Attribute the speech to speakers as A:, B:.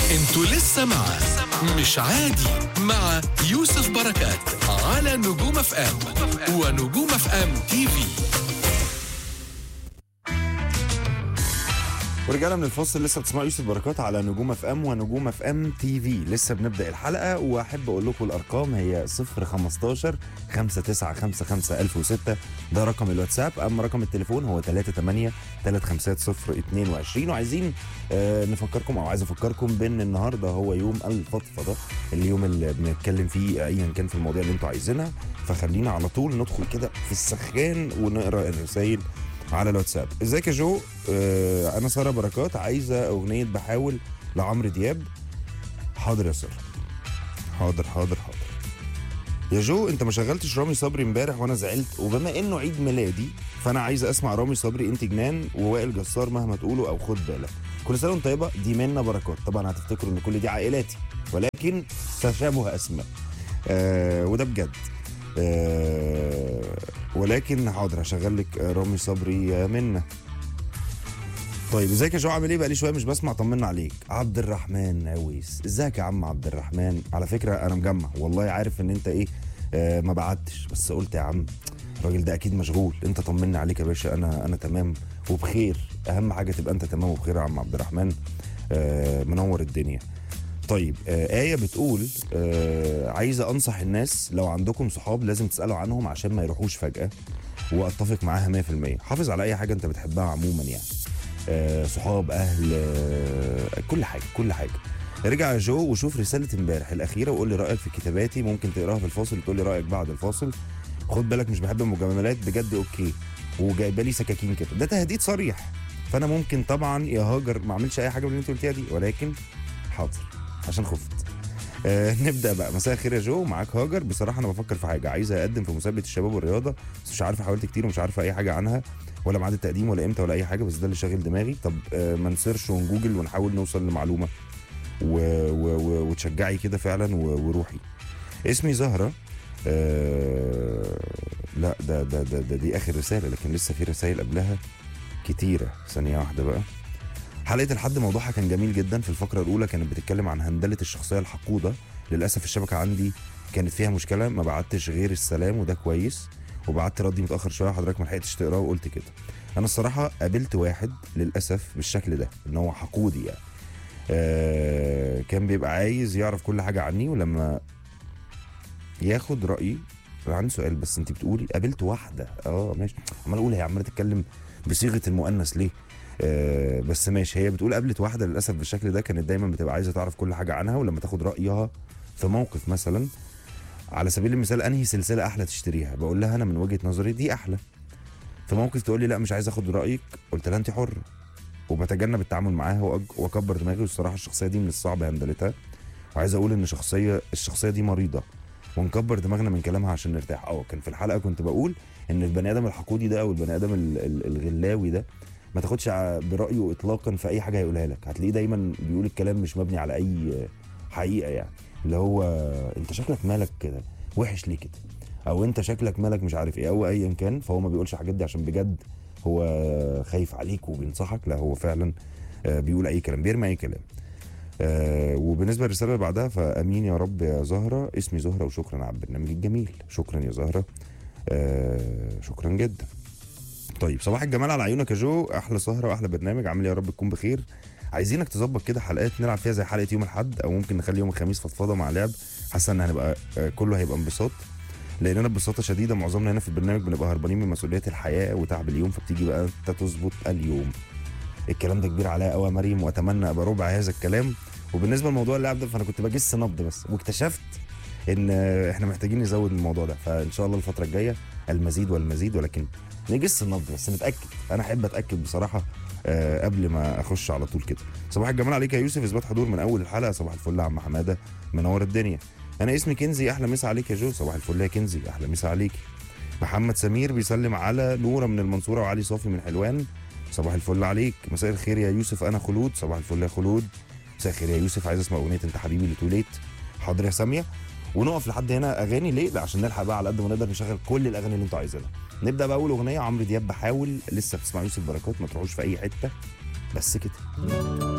A: انتوا لسه مع مش عادي مع يوسف بركات على نجوم اف ام ونجوم اف ام تي في
B: ورجعنا من الفاصل لسه بتسمعوا يوسف بركات على نجوم اف ام ونجوم اف ام تي في لسه بنبدا الحلقه واحب اقول لكم الارقام هي 015 5955 1006 ده رقم الواتساب اما رقم التليفون هو 38 350 22 وعايزين آه نفكركم او عايز افكركم بان النهارده هو يوم الفضفضه اليوم اللي بنتكلم فيه ايا كان في المواضيع اللي انتوا عايزينها فخلينا على طول ندخل كده في السخان ونقرا الرسائل على الواتساب ازيك يا جو آه انا ساره بركات عايزه اغنيه بحاول لعمرو دياب حاضر يا ساره حاضر حاضر حاضر يا جو انت ما شغلتش رامي صبري امبارح وانا زعلت وبما انه عيد ميلادي فانا عايز اسمع رامي صبري انت جنان ووائل جسار مهما تقولوا او خد بالك كل سنه وانت طيبه دي منا بركات طبعا هتفتكروا ان كل دي عائلاتي ولكن تشابه اسماء آه وده بجد آه ولكن حاضر هشغل لك رامي صبري يا منا طيب ازيك يا جو عامل ايه بقالي شويه مش بسمع طمنا عليك عبد الرحمن عويس ازيك يا عم عبد الرحمن على فكره انا مجمع والله عارف ان انت ايه آه ما بعتش بس قلت يا عم الراجل ده اكيد مشغول انت طمنا عليك يا باشا انا انا تمام وبخير اهم حاجه تبقى انت تمام وبخير يا عم عبد الرحمن آه منور الدنيا طيب آه آية بتقول آه عايزة أنصح الناس لو عندكم صحاب لازم تسألوا عنهم عشان ما يروحوش فجأة وأتفق معاها 100% حافظ على أي حاجة أنت بتحبها عموما يعني آه صحاب أهل آه كل حاجة كل حاجة ارجع يا جو وشوف رسالة امبارح الأخيرة وقول لي رأيك في كتاباتي ممكن تقراها في الفاصل وتقول لي رأيك بعد الفاصل خد بالك مش بحب المجاملات بجد أوكي وجايبه لي سكاكين كده ده تهديد صريح فأنا ممكن طبعا يا هاجر ما أعملش أي حاجة من اللي أنت قلتيها دي ولكن حاضر عشان خفت آه نبدا بقى مساء الخير يا جو معاك هاجر بصراحه انا بفكر في حاجه عايز اقدم في مسابقه الشباب والرياضه بس مش عارفه حاوالت كتير ومش عارفه اي حاجه عنها ولا ميعاد التقديم ولا امتى ولا اي حاجه بس ده اللي شاغل دماغي طب آه ما نسيرش ونجوجل ونحاول نوصل لمعلومه و... و... و... وتشجعي كده فعلا و... وروحي اسمي زهره آه لا ده ده, ده ده دي اخر رساله لكن لسه في رسائل قبلها كتيره ثانيه واحده بقى حلقه الحد موضوعها كان جميل جدا في الفقره الاولى كانت بتتكلم عن هندله الشخصيه الحقوده للاسف الشبكه عندي كانت فيها مشكله ما بعتش غير السلام وده كويس وبعت ردي متاخر شويه حضرتك ما لحقتش تقراه وقلت كده انا الصراحه قابلت واحد للاسف بالشكل ده ان هو حقودي يعني آه كان بيبقى عايز يعرف كل حاجه عني ولما ياخد رايي أنا عندي سؤال بس انت بتقولي قابلت واحده اه ماشي عمال اقول هي عماله تتكلم بصيغه المؤنث ليه آه بس ماشي هي بتقول قابلت واحده للاسف بالشكل ده كانت دايما بتبقى عايزه تعرف كل حاجه عنها ولما تاخد رايها في موقف مثلا على سبيل المثال انهي سلسله احلى تشتريها بقول لها انا من وجهه نظري دي احلى في موقف تقول لي لا مش عايز اخد رايك قلت لها انت حره وبتجنب التعامل معاها وأج- واكبر دماغي والصراحه الشخصيه دي من الصعب هندلتها وعايز اقول ان شخصيه الشخصيه دي مريضه ونكبر دماغنا من كلامها عشان نرتاح اه كان في الحلقه كنت بقول ان البني ادم الحقودي ده او البني ادم ال- ال- الغلاوي ده ما تاخدش ع- برايه اطلاقا في اي حاجه هيقولها لك هتلاقيه دايما بيقول الكلام مش مبني على اي حقيقه يعني اللي هو انت شكلك مالك كده وحش ليه كده او انت شكلك مالك مش عارف ايه او ايا كان فهو ما بيقولش الحاجات دي عشان بجد هو خايف عليك وبينصحك لا هو فعلا آه، بيقول اي كلام بيرمي اي كلام آه وبالنسبه للرساله اللي بعدها فامين يا رب يا زهره اسمي زهره وشكرا على البرنامج الجميل شكرا يا زهره آه شكرا جدا طيب صباح الجمال على عيونك يا جو احلى سهره واحلى برنامج عامل إيه يا رب تكون بخير عايزينك تظبط كده حلقات نلعب فيها زي حلقه يوم الاحد او ممكن نخلي يوم الخميس فضفضه مع لعب حاسه ان هنبقى آه، كله هيبقى انبساط لاننا ببساطه شديده معظمنا هنا في البرنامج بنبقى هربانين من مسؤوليات الحياه وتعب اليوم فبتيجي بقى انت تظبط اليوم الكلام ده كبير عليا قوي يا مريم واتمنى ابقى ربع هذا الكلام وبالنسبه لموضوع اللعب ده فانا كنت بجس نبض بس واكتشفت ان آه، احنا محتاجين نزود الموضوع ده فان شاء الله الفتره الجايه المزيد والمزيد ولكن نجس النبض بس نتاكد انا احب اتاكد بصراحه آه، قبل ما اخش على طول كده صباح الجمال عليك يا يوسف اثبات حضور من اول الحلقه صباح الفل يا عم حماده منور الدنيا انا اسمي كنزي احلى مسا عليك يا جو صباح الفل يا كنزي احلى مسا عليك محمد سمير بيسلم على نوره من المنصوره وعلي صافي من حلوان صباح الفل عليك مساء الخير يا يوسف انا خلود صباح الفل يا خلود مساء الخير يا يوسف عايز اسمع اغنيه انت حبيبي لتوليت حاضر يا ساميه ونقف لحد هنا اغاني ليه لا عشان نلحق بقى على قد ما نقدر نشغل كل الاغاني اللي انتوا عايزينها نبدا باول اغنيه عمرو دياب بحاول لسه بتسمع يوسف بركات ما تروحوش في اي حته بس كده